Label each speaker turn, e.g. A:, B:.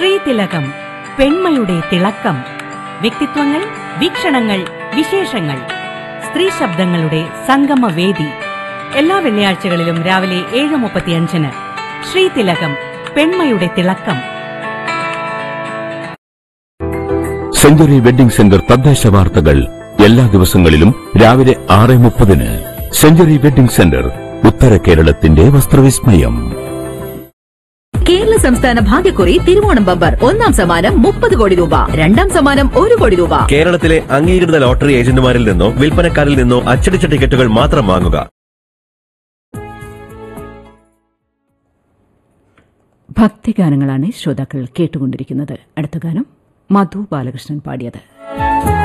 A: ശ്രീതിലകം പെൺമയുടെ തിളക്കം വ്യക്തിത്വങ്ങൾ വീക്ഷണങ്ങൾ വിശേഷങ്ങൾ സ്ത്രീ ശബ്ദങ്ങളുടെ സംഗമവേദി എല്ലാ വെള്ളിയാഴ്ചകളിലും രാവിലെ ഏഴ് മുപ്പത്തിയഞ്ചിന് ശ്രീതിലകം പെൺമയുടെ തിളക്കം
B: സെഞ്ചുറി വെഡിംഗ് സെന്റർ തദ്ദേശ വാർത്തകൾ എല്ലാ ദിവസങ്ങളിലും രാവിലെ ആറ് മുപ്പതിന് സെഞ്ചുറി വെഡിംഗ് സെന്റർ ഉത്തര കേരളത്തിന്റെ വസ്ത്രവിസ്മയം
C: കേരള സംസ്ഥാന ഭാഗ്യക്കുറി തിരുവോണം ബമ്പർ ഒന്നാം സമ്മാനം മുപ്പത് കോടി രൂപ രണ്ടാം സമ്മാനം ഒരു കോടി രൂപ
D: കേരളത്തിലെ അംഗീകൃത ലോട്ടറി ഏജന്റുമാരിൽ നിന്നോ വിൽപ്പനക്കാരിൽ നിന്നോ അച്ചടിച്ച ടിക്കറ്റുകൾ മാത്രം വാങ്ങുക
E: ഭക്തിഗാനങ്ങളാണ് ശ്രോതാക്കൾ കേട്ടുകൊണ്ടിരിക്കുന്നത് അടുത്ത ഗാനം മധു ബാലകൃഷ്ണൻ പാടിയത്